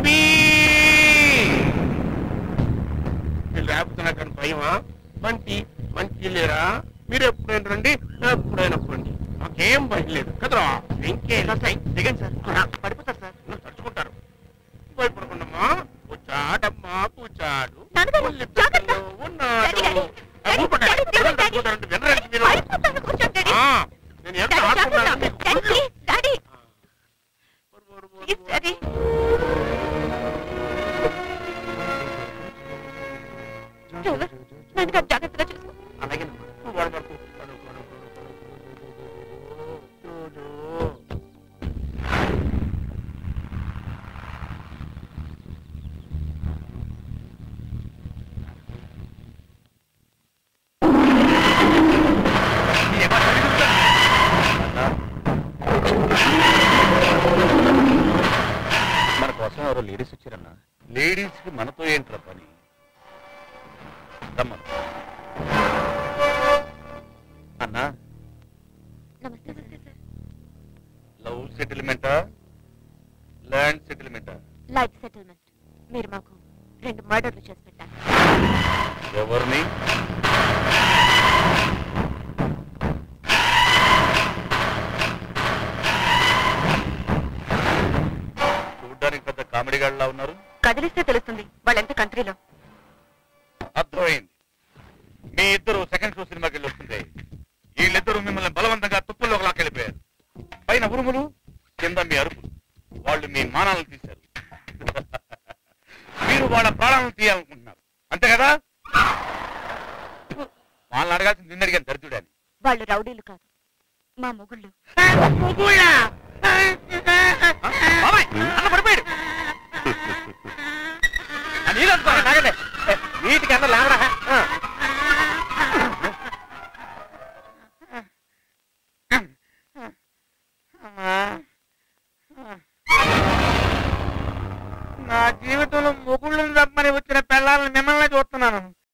Baby వీళ్ళు లేకపోతున్నా కానీ భయమా బంటి మంచి లేరా మీరు ఎప్పుడైనా రండి ఎప్పుడైనా పండి మాకేం భయం లేదు కదరా ఇంకే దిగండి సార్ పడిపోతారు సార్ తడుచుకుంటారు భయపడకుండమ్మా కూచాడమ్మా కూచాడు నాన్నగారు, ఉల్లి జాగ్రత్త. పిల్లలు ఉన్నాడు డాడీ, డాడీ, ఆ, ఊరుకోండి. డాడీ, డాడీ, పిల్లలు డాడీ. తడుచుకుంటారంటే వినరండి మీరు పడిపోతాను కూర్చోండి డాడీ. ఆ, నేను ఎంత డాడీ, ఆడుకున్నాను జాగ్రత్త. మీకు డాడీ, కుళ్ళు. Daddy, bore, bore, bore, please bore. Daddy. Driver, నాన్నగారు జాగ్రత్తగా చూసుకో అలాగేనమ్మా. నువ్వు గొడవపడకు. పడు, పడు, పడు, పడు. చూడు. మన కోసం ఎవరో లేడీస్ వచ్చారన్నా లేడీస్ కి మనతో ఏంట్రా పని రమ్మను అన్నా నమస్తే సార్ లవ్ సెటిల్మెంటా ల్యాండ్ సెటిల్మెంటా లైఫ్ సెటిల్మెంట్ మీరు మాకు రెండు మర్డర్లు చేసి పెట్టారు ఎవరిని చూడ్డానికి పెద్ద కామెడీ గాడిలా ఉన్నారు కదిలిస్తే తెలుస్తుంది వాళ్ళెంత కంట్రీలో అర్థమైంది మీ ఇద్దరు సెకండ్ షో సినిమాకి వెళ్ళి వస్తుంది వీళ్ళిద్దరూ మిమ్మల్ని బలవంతంగా తుప్పుల్లోకి లాక్కెళ్ళిపోయారు పైన ఉరుములు కింద మీ అరుపులు వాళ్ళు మీ మానాలను తీశారు మీరు వాళ్ళ ప్రాణాలను తీయాలనుకుంటున్నారు అంతే కదా వాళ్ళని అడగాల్సింది నిన్ను అడిగాను దరిద్రుడని వాళ్ళు రౌడీలు కాదు మా మొగుళ్ళు ముగ్గుళ్ళా? బాబాయ్, అన్న పడిపోయాడు ఆ నీళ్ళు అందుకోరా, తాగండి. ఏ, నీటికి అన్న లేవరా ఆ. నా జీవితంలో మొగుళ్ళని తప్పని వచ్చిన పిల్లల్ని మిమ్మల్ని చూస్తున్నాను